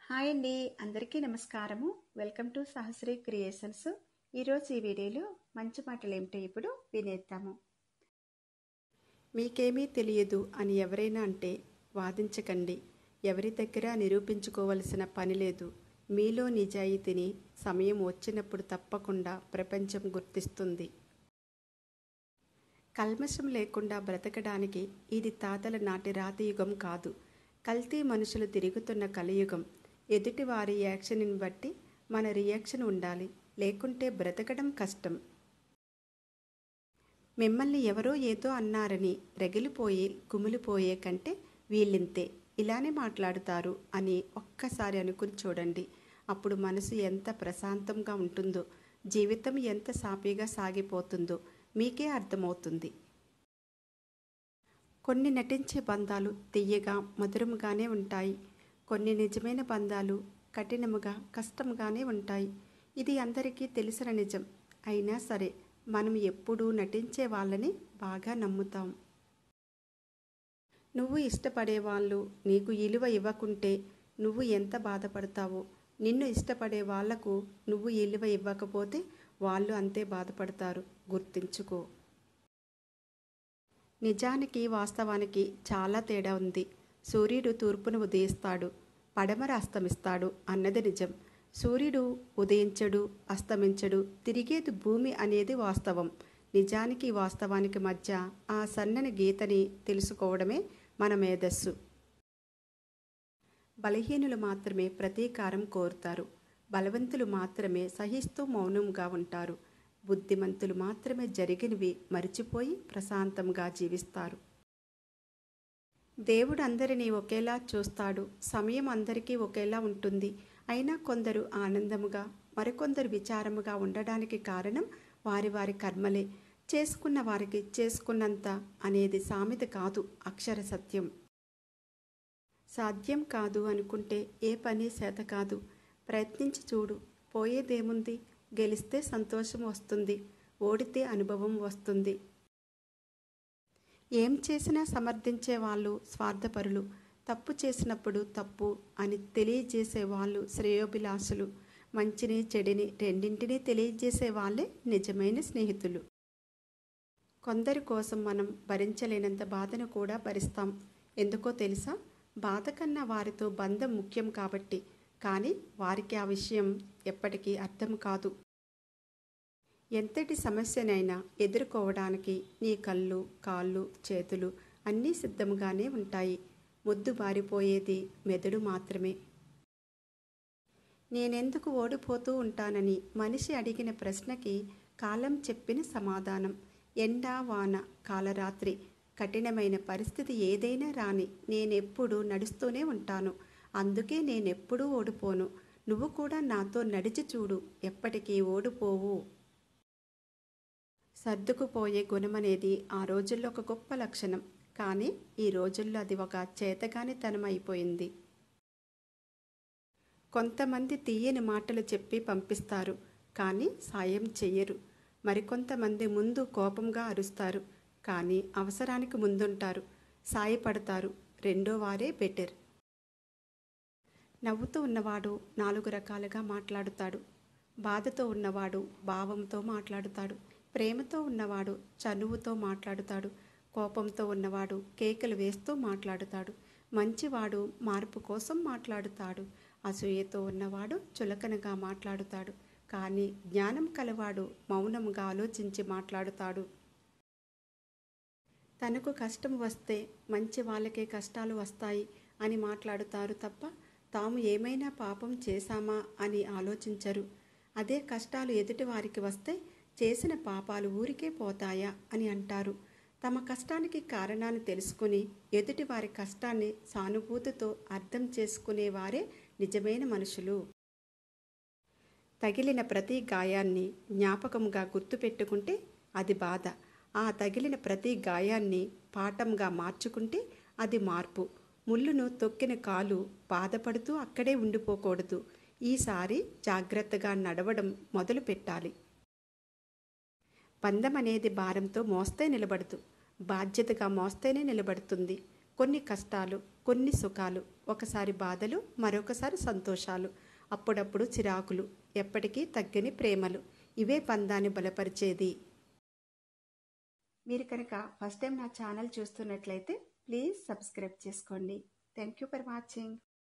hi అండి అందరికీ నమస్కారము వెల్కమ్ టు సహస్రీ క్రియేషన్స్ ఈరోజు ఈ వీడియోలో మంచి మాటలు ఏమిటో ఇప్పుడు వినేద్దాము మీకేమీ తెలియదు అని ఎవరైనా అంటే వాదించకండి ఎవరి దగ్గర నిరూపించుకోవలసిన పని లేదు మీలో నిజాయితీని సమయం వచ్చినప్పుడు తప్పకుండా ప్రపంచం గుర్తిస్తుంది కల్మషం లేకుండా బ్రతకడానికి ఇది తాతల నాటి రాతియుగం కాదు కల్తీ మనుషులు తిరుగుతున్న కలియుగం ఎదుటి వారి యాక్షన్ని బట్టి మన రియాక్షన్ ఉండాలి లేకుంటే బ్రతకడం కష్టం మిమ్మల్ని ఎవరో ఏదో అన్నారని రగిలిపోయి కుమిలిపోయే కంటే వీళ్ళింతే ఇలానే మాట్లాడుతారు అని ఒక్కసారి అనుకుని చూడండి అప్పుడు మనసు ఎంత ప్రశాంతంగా ఉంటుందో జీవితం ఎంత సాఫీగా సాగిపోతుందో మీకే అర్థమవుతుంది కొన్ని నటించే బంధాలు తీయగా మధురముగానే ఉంటాయి కొన్ని నిజమైన బంధాలు కఠినముగా కష్టంగానే ఉంటాయి ఇది అందరికీ తెలిసిన నిజం అయినా సరే మనం ఎప్పుడూ నటించే వాళ్ళని బాగా నమ్ముతాం నువ్వు ఇష్టపడే వాళ్ళు నీకు ఇలువ ఇవ్వకుంటే నువ్వు ఎంత బాధపడతావో నిన్ను ఇష్టపడే వాళ్లకు నువ్వు ఇలువ ఇవ్వకపోతే వాళ్ళు అంతే బాధపడతారు గుర్తించుకో నిజానికి వాస్తవానికి చాలా తేడా ఉంది సూర్యుడు తూర్పును ఉదయిస్తాడు పడమర అస్తమిస్తాడు అన్నది నిజం సూర్యుడు ఉదయించడు అస్తమించడు తిరిగేది భూమి అనేది వాస్తవం నిజానికి వాస్తవానికి మధ్య ఆ సన్నని గీతని తెలుసుకోవడమే మన మేధస్సు బలహీనులు మాత్రమే ప్రతీకారం కోరుతారు బలవంతులు మాత్రమే సహిస్తూ మౌనంగా ఉంటారు బుద్ధిమంతులు మాత్రమే జరిగినవి మరిచిపోయి ప్రశాంతంగా జీవిస్తారు దేవుడు అందరినీ ఒకేలా చూస్తాడు సమయం అందరికీ ఒకేలా ఉంటుంది అయినా కొందరు ఆనందముగా మరికొందరు విచారముగా ఉండడానికి కారణం వారి వారి కర్మలే చేసుకున్న వారికి చేసుకున్నంత అనేది సామెత కాదు అక్షర సత్యం సాధ్యం కాదు అనుకుంటే ఏ పని చేత కాదు ప్రయత్నించి చూడు పోయేదేముంది గెలిస్తే సంతోషం వస్తుంది ఓడితే అనుభవం వస్తుంది ఏం చేసినా సమర్థించే వాళ్ళు స్వార్థపరులు తప్పు చేసినప్పుడు తప్పు అని తెలియజేసే వాళ్ళు శ్రేయోభిలాషులు మంచిని చెడిని రెండింటినీ తెలియజేసే వాళ్ళే నిజమైన స్నేహితులు కొందరి కోసం మనం భరించలేనంత బాధను కూడా భరిస్తాం ఎందుకో తెలుసా బాధ కన్నా వారితో బంధం ముఖ్యం కాబట్టి కానీ వారికి ఆ విషయం ఎప్పటికీ అర్థం కాదు ఎంతటి సమస్యనైనా ఎదుర్కోవడానికి నీ కళ్ళు కాళ్ళు చేతులు అన్నీ సిద్ధంగానే ఉంటాయి ముద్దు బారిపోయేది మెదడు మాత్రమే నేనెందుకు ఓడిపోతూ ఉంటానని మనిషి అడిగిన ప్రశ్నకి కాలం చెప్పిన సమాధానం ఎండ వాన కాలరాత్రి కఠినమైన పరిస్థితి ఏదైనా రాని నేనెప్పుడు నడుస్తూనే ఉంటాను అందుకే నేనెప్పుడూ ఓడిపోను నువ్వు కూడా నాతో నడిచి చూడు ఎప్పటికీ ఓడిపోవు సర్దుకుపోయే గుణమనేది ఆ రోజుల్లో ఒక గొప్ప లక్షణం కానీ ఈ రోజుల్లో అది ఒక చేతగానితనం అయిపోయింది కొంతమంది తీయని మాటలు చెప్పి పంపిస్తారు కానీ సాయం చెయ్యరు మరికొంతమంది ముందు కోపంగా అరుస్తారు కానీ అవసరానికి ముందుంటారు సాయపడతారు రెండో వారే బెటర్ నవ్వుతూ ఉన్నవాడు నాలుగు రకాలుగా మాట్లాడుతాడు బాధతో ఉన్నవాడు భావంతో మాట్లాడుతాడు ప్రేమతో ఉన్నవాడు చనువుతో మాట్లాడుతాడు కోపంతో ఉన్నవాడు కేకలు వేస్తూ మాట్లాడుతాడు మంచివాడు మార్పు కోసం మాట్లాడుతాడు అసూయతో ఉన్నవాడు చులకనగా మాట్లాడుతాడు కానీ జ్ఞానం కలవాడు మౌనంగా ఆలోచించి మాట్లాడుతాడు తనకు కష్టం వస్తే మంచి వాళ్ళకే కష్టాలు వస్తాయి అని మాట్లాడుతారు తప్ప తాము ఏమైనా పాపం చేశామా అని ఆలోచించరు అదే కష్టాలు ఎదుటి వారికి వస్తే చేసిన పాపాలు ఊరికే పోతాయా అని అంటారు తమ కష్టానికి కారణాన్ని తెలుసుకుని ఎదుటి వారి కష్టాన్ని సానుభూతితో అర్థం చేసుకునేవారే నిజమైన మనుషులు తగిలిన ప్రతి గాయాన్ని జ్ఞాపకంగా గుర్తుపెట్టుకుంటే అది బాధ ఆ తగిలిన ప్రతి గాయాన్ని పాఠంగా మార్చుకుంటే అది మార్పు ముళ్ళును తొక్కిన కాలు బాధపడుతూ అక్కడే ఉండిపోకూడదు ఈసారి జాగ్రత్తగా నడవడం మొదలు పెట్టాలి బంధం అనేది భారంతో మోస్తే నిలబడదు బాధ్యతగా మోస్తేనే నిలబడుతుంది కొన్ని కష్టాలు కొన్ని సుఖాలు ఒకసారి బాధలు మరొకసారి సంతోషాలు అప్పుడప్పుడు చిరాకులు ఎప్పటికీ తగ్గని ప్రేమలు ఇవే బంధాన్ని బలపరిచేది మీరు కనుక ఫస్ట్ టైం నా ఛానల్ చూస్తున్నట్లయితే ప్లీజ్ సబ్స్క్రైబ్ చేసుకోండి థ్యాంక్ యూ ఫర్ వాచింగ్